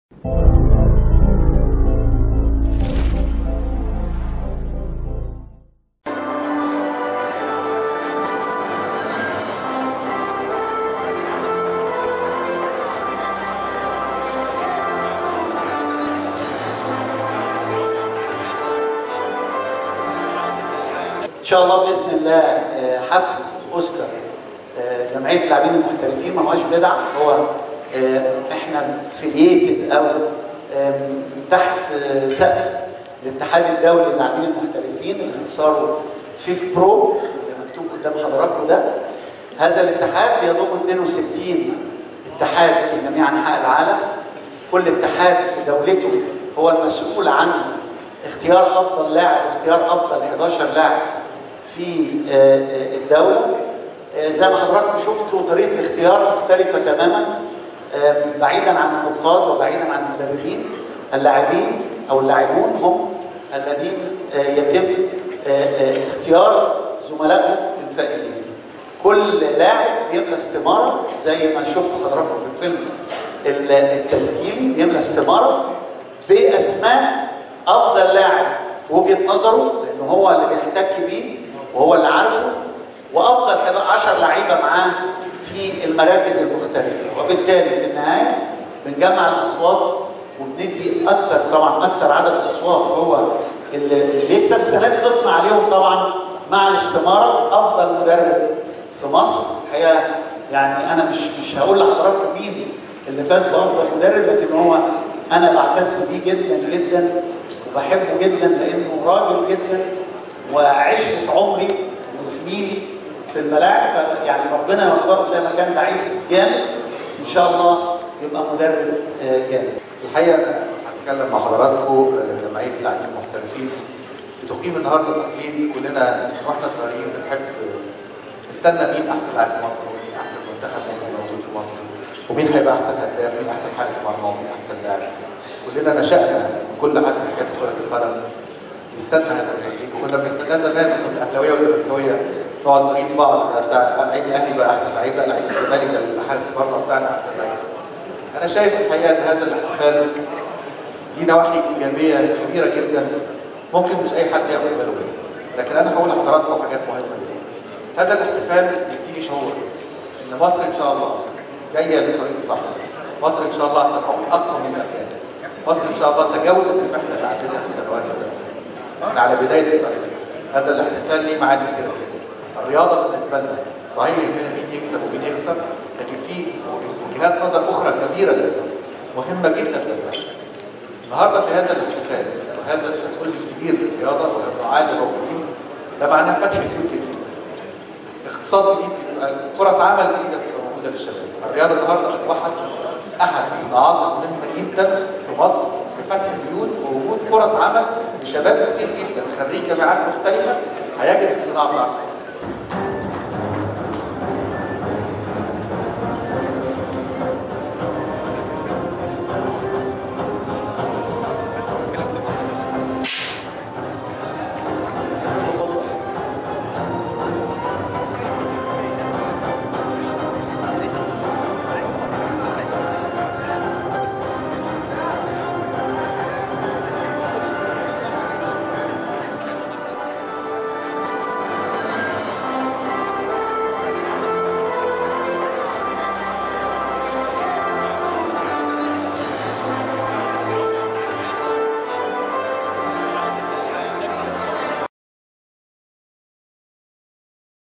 ان شاء الله باذن الله آه، حفل اوسكار آه، جمعيه اللاعبين المحترفين ما هوش بدعه هو آه، احنا فيليتد او آم، تحت آه، سقف الاتحاد الدولي للاعبين المحترفين اللي اختصاره فيف برو اللي مكتوب قدام حضراتكم ده هذا الاتحاد بيضم 62 اتحاد في جميع انحاء العالم كل اتحاد في دولته هو المسؤول عن اختيار افضل لاعب واختيار افضل 11 لاعب في آه، آه، الدوله آه، زي ما حضراتكم شفتوا طريقه الاختيار مختلفه تماما آه، بعيدا عن النقاد وبعيدا عن المدربين اللاعبين او اللاعبون هم الذين آه، يتم آه، آه، اختيار زملائهم الفائزين كل لاعب بيملى استماره زي ما شفتوا حضراتكم في الفيلم ال- التسجيلي بيملى استماره باسماء افضل لاعب في وجهه نظره لانه هو اللي بيحتك بيه وهو اللي عارفه وافضل 11 لعيبه معاه في المراكز المختلفه وبالتالي في النهايه بنجمع الاصوات وبندي اكتر طبعا اكتر عدد اصوات هو اللي اللي بيكسب السنه دي ضفنا عليهم طبعا مع الاستماره افضل مدرب في مصر الحقيقه يعني انا مش مش هقول لحضراتكم مين اللي فاز بافضل مدرب لكن هو انا بعتز بيه جدا جدا وبحبه جدا لانه راجل جدا وعشره عمري وزميلي في الملاعب ف- يعني ربنا يوفقه زي ما كان لعيب جامد ان شاء الله يبقى مدرب آه، جامد الحقيقه انا هتكلم مع حضراتكم آه، جمعيه اللاعبين المحترفين بتقيم النهارده تقييم كلنا واحنا صغيرين بنحب آه، نستنى مين احسن لاعب في مصر ومين احسن منتخب مصر موجود في مصر ومين هيبقى احسن هداف مين احسن حارس مرمى ومين احسن لاعب كلنا نشأنا من كل حد بيحب كرة القدم نستنى هذا التقييم وكنا بنستناه زمان كنا اهلاويه وزملكاويه نقعد نقيس بعض ده بتاع لعيب الاهلي بقى احسن لعيب لا لعيب الزمالك ده حارس المرمى بتاعنا احسن لعيب انا شايف الحقيقه ان هذا الاحتفال ليه نواحي ايجابيه كبيره جدا ممكن مش اي حد ياخد باله منها لكن انا هقول لحضراتكم حاجات مهمه جدا هذا الاحتفال يديني شعور ان مصر ان شاء الله جايه للطريق الصح مصر ان شاء الله ستكون اقوى مما كانت مصر ان شاء الله تجاوزت المحنه اللي عدتها في السنوات السابقه احنا على بدايه الطريق هذا الاحتفال ليه معاني كده الرياضه بالنسبه لنا صحيح ان مين يكسب ومين يخسر لكن في وجهات نظر اخرى كبيره جدا مهمه جدا جدا النهارده في هذا الاحتفال وهذا المسؤول الكبير للرياضه والرعاه اللي موجودين ده معناه فتح بيوت جديده اقتصاد جديد بيبقى فرص عمل جديده بتبقى موجوده للشباب الرياضه النهارده اصبحت احد الصناعات المهمه جدا في مصر لفتح بيوت ووجود فرص عمل لشباب كتير جدا خريج جامعات مختلفه هيجد الصناعه بتاعته